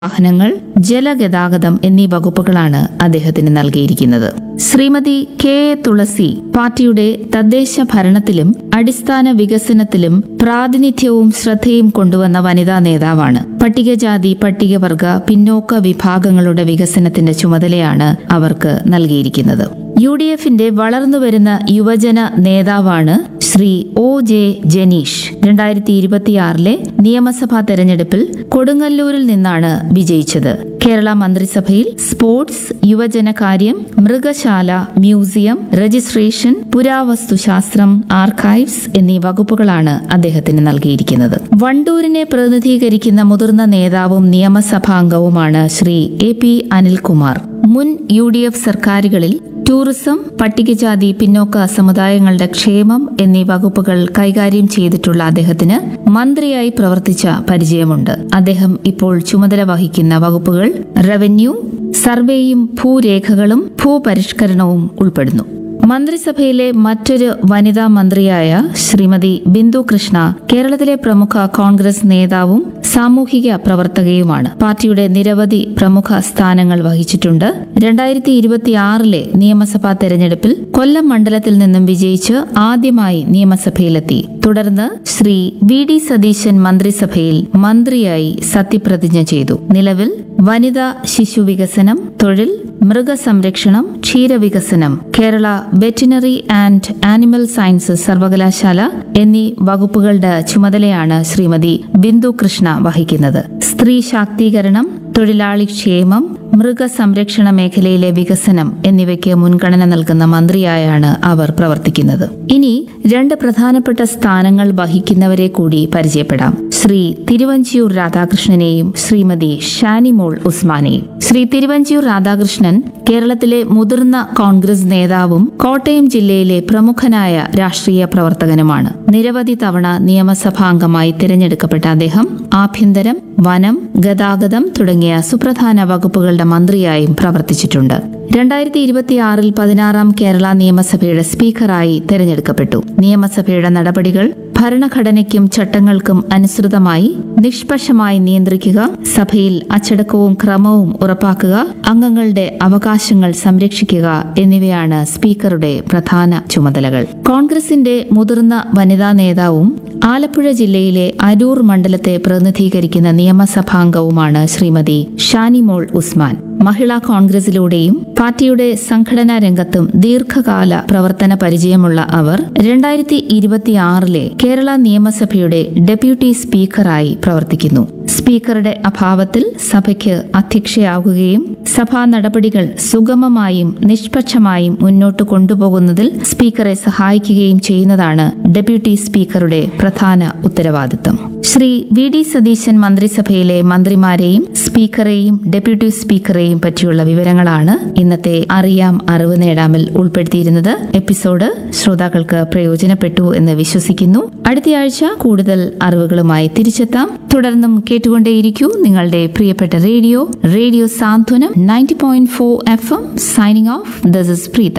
വാഹനങ്ങൾ ജലഗതാഗതം എന്നീ വകുപ്പുകളാണ് അദ്ദേഹത്തിന് നൽകിയിരിക്കുന്നത് ശ്രീമതി കെ എ തുളസി പാർട്ടിയുടെ തദ്ദേശ ഭരണത്തിലും അടിസ്ഥാന വികസനത്തിലും പ്രാതിനിധ്യവും ശ്രദ്ധയും കൊണ്ടുവന്ന വനിതാ നേതാവാണ് പട്ടികജാതി പട്ടികവർഗ പിന്നോക്ക വിഭാഗങ്ങളുടെ വികസനത്തിന്റെ ചുമതലയാണ് അവർക്ക് നൽകിയിരിക്കുന്നത് യു ഡി എഫിന്റെ വളർന്നുവരുന്ന യുവജന നേതാവാണ് ശ്രീ ഒ ജെ ജനീഷ് രണ്ടായിരത്തി ഇരുപത്തിയാറിലെ നിയമസഭാ തെരഞ്ഞെടുപ്പിൽ കൊടുങ്ങല്ലൂരിൽ നിന്നാണ് വിജയിച്ചത് കേരള മന്ത്രിസഭയിൽ സ്പോർട്സ് യുവജനകാര്യം മൃഗശാല മ്യൂസിയം രജിസ്ട്രേഷൻ പുരാവസ്തുശാസ്ത്രം ആർക്കൈവ്സ് എന്നീ വകുപ്പുകളാണ് അദ്ദേഹത്തിന് നൽകിയിരിക്കുന്നത് വണ്ടൂരിനെ പ്രതിനിധീകരിക്കുന്ന മുതിർന്ന നേതാവും നിയമസഭാംഗവുമാണ് ശ്രീ എ പി അനിൽകുമാർ മുൻ യു ഡി എഫ് സർക്കാരുകളിൽ ടൂറിസം പട്ടികജാതി പിന്നോക്ക സമുദായങ്ങളുടെ ക്ഷേമം എന്നീ വകുപ്പുകൾ കൈകാര്യം ചെയ്തിട്ടുള്ള അദ്ദേഹത്തിന് മന്ത്രിയായി പ്രവർത്തിച്ച പരിചയമുണ്ട് അദ്ദേഹം ഇപ്പോൾ ചുമതല വഹിക്കുന്ന വകുപ്പുകൾ റവന്യൂ സർവേയും ഭൂരേഖകളും ഭൂപരിഷ്കരണവും ഉൾപ്പെടുന്നു മന്ത്രിസഭയിലെ മറ്റൊരു വനിതാ മന്ത്രിയായ ശ്രീമതി ബിന്ദു കൃഷ്ണ കേരളത്തിലെ പ്രമുഖ കോൺഗ്രസ് നേതാവും സാമൂഹിക പ്രവർത്തകയുമാണ് പാർട്ടിയുടെ നിരവധി പ്രമുഖ സ്ഥാനങ്ങൾ വഹിച്ചിട്ടുണ്ട് രണ്ടായിരത്തി ഇരുപത്തിയാറിലെ നിയമസഭാ തെരഞ്ഞെടുപ്പിൽ കൊല്ലം മണ്ഡലത്തിൽ നിന്നും വിജയിച്ച് ആദ്യമായി നിയമസഭയിലെത്തി തുടർന്ന് ശ്രീ വി ഡി സതീശൻ മന്ത്രിസഭയിൽ മന്ത്രിയായി സത്യപ്രതിജ്ഞ ചെയ്തു നിലവിൽ വനിതാ ശിശു വികസനം തൊഴിൽ മൃഗസംരക്ഷണം ക്ഷീരവികസനം Kerala veterinary and animal sciences സർവകലാശാല എന്നീ വകുപ്പുകളുടെ ചുമതലയാണ് ശ്രീമതി ബിന്ദു കൃഷ്ണ വഹിക്കുന്നത് സ്ത്രീ ശാക്തീകരണം തൊഴിലാളി ക്ഷേമം മൃഗസംരക്ഷണ മേഖലയിലെ വികസനം എന്നിവയ്ക്ക് മുൻഗണന നൽകുന്ന മന്ത്രിയായാണ് അവർ പ്രവർത്തിക്കുന്നത് ഇനി രണ്ട് പ്രധാനപ്പെട്ട സ്ഥാനങ്ങൾ വഹിക്കുന്നവരെ കൂടി പരിചയപ്പെടാം ശ്രീ തിരുവഞ്ചിയൂർ രാധാകൃഷ്ണനെയും ശ്രീമതി ഷാനിമോൾ ഉസ്മാനെയും ശ്രീ തിരുവഞ്ചിയൂർ രാധാകൃഷ്ണൻ കേരളത്തിലെ മുതിർന്ന കോൺഗ്രസ് നേതാവും കോട്ടയം ജില്ലയിലെ പ്രമുഖനായ രാഷ്ട്രീയ പ്രവർത്തകനുമാണ് നിരവധി തവണ നിയമസഭാംഗമായി തിരഞ്ഞെടുക്കപ്പെട്ട അദ്ദേഹം ആഭ്യന്തരം വനം ഗതാഗതം തുടങ്ങിയ സുപ്രധാന വകുപ്പുകളുടെ മന്ത്രിയായും പ്രവർത്തിച്ചിട്ടുണ്ട് രണ്ടായിരത്തി ഇരുപത്തിയാറിൽ പതിനാറാം കേരള നിയമസഭയുടെ സ്പീക്കറായി തെരഞ്ഞെടുക്കപ്പെട്ടു നിയമസഭയുടെ നടപടികൾ ഭരണഘടനയ്ക്കും ചട്ടങ്ങൾക്കും അനുസൃതമായി നിഷ്പക്ഷമായി നിയന്ത്രിക്കുക സഭയിൽ അച്ചടക്കവും ക്രമവും ഉറപ്പാക്കുക അംഗങ്ങളുടെ അവകാശങ്ങൾ സംരക്ഷിക്കുക എന്നിവയാണ് സ്പീക്കറുടെ പ്രധാന ചുമതലകൾ കോൺഗ്രസിന്റെ മുതിർന്ന വനിതാ നേതാവും ആലപ്പുഴ ജില്ലയിലെ അരൂർ മണ്ഡലത്തെ പ്രതിനിധീകരിക്കുന്ന നിയമസഭാംഗവുമാണ് ശ്രീമതി ഷാനിമോൾ ഉസ്മാൻ മഹിളാ കോൺഗ്രസിലൂടെയും പാർട്ടിയുടെ സംഘടനാ രംഗത്തും ദീർഘകാല പ്രവർത്തന പരിചയമുള്ള അവർ രണ്ടായിരത്തി ഇരുപത്തിയാറിലെ കേരള നിയമസഭയുടെ ഡെപ്യൂട്ടി സ്പീക്കറായി പ്രവർത്തിക്കുന്നു സ്പീക്കറുടെ അഭാവത്തിൽ സഭയ്ക്ക് അധ്യക്ഷയാകുകയും സഭാ നടപടികൾ സുഗമമായും നിഷ്പക്ഷമായും മുന്നോട്ട് കൊണ്ടുപോകുന്നതിൽ സ്പീക്കറെ സഹായിക്കുകയും ചെയ്യുന്നതാണ് ഡെപ്യൂട്ടി സ്പീക്കറുടെ പ്രധാന ഉത്തരവാദിത്തം ശ്രീ വി ഡി സതീശൻ മന്ത്രിസഭയിലെ മന്ത്രിമാരെയും സ്പീക്കറെയും ഡെപ്യൂട്ടി സ്പീക്കറെയും പറ്റിയുള്ള വിവരങ്ങളാണ് ഇന്നത്തെ അറിയാം അറിവ് നേടാമിൽ ഉൾപ്പെടുത്തിയിരുന്നത് എപ്പിസോഡ് ശ്രോതാക്കൾക്ക് പ്രയോജനപ്പെട്ടു എന്ന് വിശ്വസിക്കുന്നു അടുത്തയാഴ്ച കൂടുതൽ അറിവുകളുമായി തിരിച്ചെത്താം തുടർന്നും കേട്ടുകൊണ്ടേയിരിക്കൂ നിങ്ങളുടെ പ്രിയപ്പെട്ട radio radio Santhwanam ninety point four F M signing off this is Preetha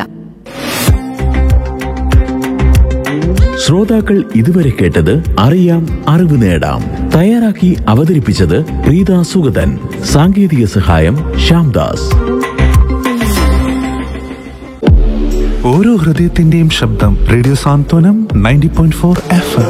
ശ്രോതാക്കൾ ഇതുവരെ കേട്ടത് അറിയാം അറിവ് നേടാം തയ്യാറാക്കി അവതരിപ്പിച്ചത് പ്രീത സുഗതൻ സാങ്കേതിക സഹായം ശ്യാംദാസ് ഓരോ ഹൃദയത്തിന്റെയും ശബ്ദം radio Santhwanam ninety point four F M